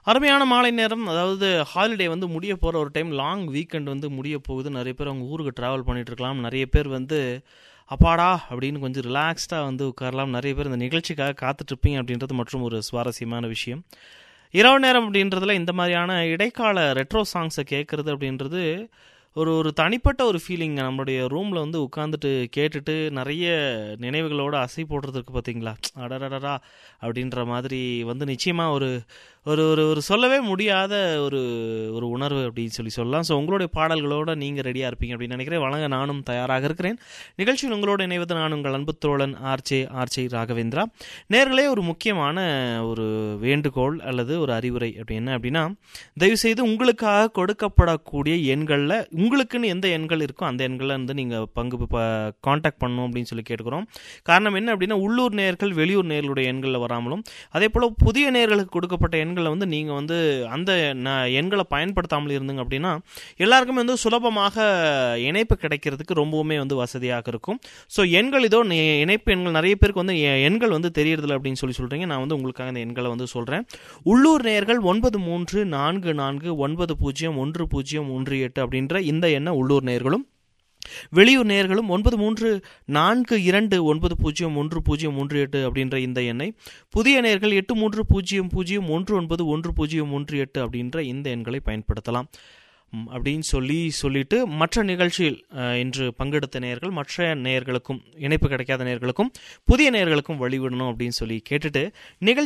அருமையான மாலை நேரம் அதாவது ஹாலிடே வந்து முடிய போகிற ஒரு டைம் லாங் வீக்கெண்ட் வந்து முடிய போகுது நிறைய பேர் அவங்க ஊருக்கு ட்ராவல் பண்ணிட்டு இருக்கலாம் நிறைய பேர் வந்து அப்பாடா அப்படின்னு கொஞ்சம் ரிலாக்ஸ்டாக வந்து உட்காரலாம் நிறைய பேர் இந்த நிகழ்ச்சிக்காக காத்துட்ருப்பீங்க அப்படின்றது மற்றும் ஒரு சுவாரஸ்யமான விஷயம் இரவு நேரம் அப்படின்றதுல இந்த மாதிரியான இடைக்கால ரெட்ரோ சாங்ஸை கேட்குறது அப்படின்றது ஒரு ஒரு தனிப்பட்ட ஒரு ஃபீலிங் நம்மளுடைய ரூமில் வந்து உட்காந்துட்டு கேட்டுட்டு நிறைய நினைவுகளோடு அசை போடுறதுக்கு பார்த்தீங்களா அடடடடா அப்படின்ற மாதிரி வந்து நிச்சயமாக ஒரு ஒரு ஒரு ஒரு சொல்லவே முடியாத ஒரு ஒரு உணர்வு அப்படின்னு சொல்லி சொல்லலாம் ஸோ உங்களுடைய பாடல்களோடு நீங்கள் ரெடியாக இருப்பீங்க அப்படின்னு நினைக்கிறேன் வழங்க நானும் தயாராக இருக்கிறேன் நிகழ்ச்சியில் உங்களோடு இணைவது நான் உங்கள் அன்பு தோழன் ஆர்ச்சே ஆர்ச்சே ராகவேந்திரா நேர்களே ஒரு முக்கியமான ஒரு வேண்டுகோள் அல்லது ஒரு அறிவுரை அப்படி என்ன அப்படின்னா தயவுசெய்து உங்களுக்காக கொடுக்கப்படக்கூடிய எண்களில் உங்களுக்குன்னு எந்த எண்கள் இருக்கோ அந்த எண்களில் வந்து நீங்கள் பங்கு காண்டாக்ட் பண்ணணும் அப்படின்னு சொல்லி கேட்டுக்கிறோம் காரணம் என்ன அப்படின்னா உள்ளூர் நேர்கள் வெளியூர் நேர்களுடைய எண்களில் வராமலும் அதே போல் புதிய நேர்களுக்கு கொடுக்கப்பட்ட எண்களை வந்து நீங்கள் வந்து அந்த ந- எண்களை பயன்படுத்தாமல் இருந்தீங்க அப்படின்னா எல்லாருக்குமே வந்து சுலபமாக இணைப்பு கிடைக்கிறதுக்கு ரொம்பவுமே வந்து வசதியாக இருக்கும் ஸோ எண்கள் இதோ நி- இணைப்பு எண்கள் நிறைய பேருக்கு வந்து எ- எண்கள் வந்து தெரியறதில்ல அப்படின்னு சொல்லி சொல்கிறீங்க நான் வந்து உங்களுக்காக இந்த எண்களை வந்து சொல்கிறேன் உள்ளூர் நேர்கள் ஒன்பது மூன்று நான்கு நான்கு ஒன்பது பூஜ்ஜியம் ஒன்று பூஜ்ஜியம் ஒன்று எட்டு அப்படின்ற இந்த எண்ணை உள்ளூர் நேர்களும் வெளியூர் நேர்களும் ஒன்பது மூன்று நான்கு இரண்டு ஒன்பது பூஜ்ஜியம் ஒன்று பூஜ்ஜியம் ஒன்று எட்டு அப்படின்ற இந்த எண்ணை புதிய நேர்கள் எட்டு மூன்று பூஜ்ஜியம் பூஜ்ஜியம் ஒன்று ஒன்பது ஒன்று பூஜ்ஜியம் ஒன்று எட்டு அப்படின்ற இந்த எண்களை பயன்படுத்தலாம் ம், அப்படின்னு சொல்லி சொல்லிட்டு மற்ற நிகழ்ச்சியில் அஹ், இன்று பங்கெடுத்த நேயர்கள் மற்ற நேயர்களுக்கும் இணைப்பு கிடைக்காத நேயர்களுக்கும் புதிய நேயர்களுக்கும் வழிவிடணும் அப்படின்னு சொல்லி கேட்டுட்டு நிகழ்ச்சி